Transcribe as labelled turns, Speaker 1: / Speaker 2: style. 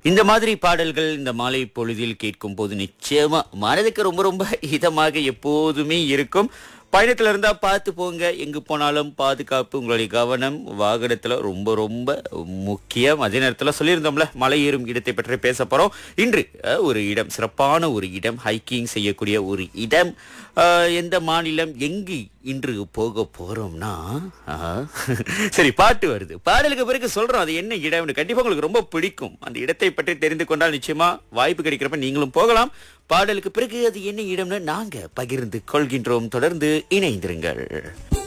Speaker 1: இந்த மாதிரி பாடல்கள் இந்த மாலை பொழுதில் கேட்கும் போது நிச்சயமா மனதுக்கு ரொம்ப ரொம்ப இதமாக எப்போதுமே இருக்கும் பயணத்துல இருந்தா பார்த்து போங்க எங்கு போனாலும் பாதுகாப்பு உங்களுடைய கவனம் வாகனத்துல ரொம்ப ரொம்ப முக்கியம் அதே நேரத்துல சொல்லியிருந்தோம்ல மலை ஏறும் இடத்தை பற்றி பேச போறோம் இன்று அஹ், ஒரு இடம் சிறப்பான ஒரு இடம் ஹைக்கிங் செய்யக்கூடிய ஒரு இடம் அஹ், எந்த மாநிலம் எங்கு இன்று போக போறோம்னா ஆஹ், சரி பாட்டு வருது பாடலுக்கு பிறகு சொல்றோம் அது என்ன இடம்னு கண்டிப்பா உங்களுக்கு ரொம்ப பிடிக்கும் அந்த இடத்தை பற்றி தெரிந்து கொண்டால் நிச்சயமா வாய்ப்பு கிடைக்கிறப்ப நீங்களும் போகலாம் பாடலுக்கு பிறகு அது என்ன இடம்னு நாங்க பகிர்ந்து கொள்கின்றோம் தொடர்ந்து இணைந்திருங்கள்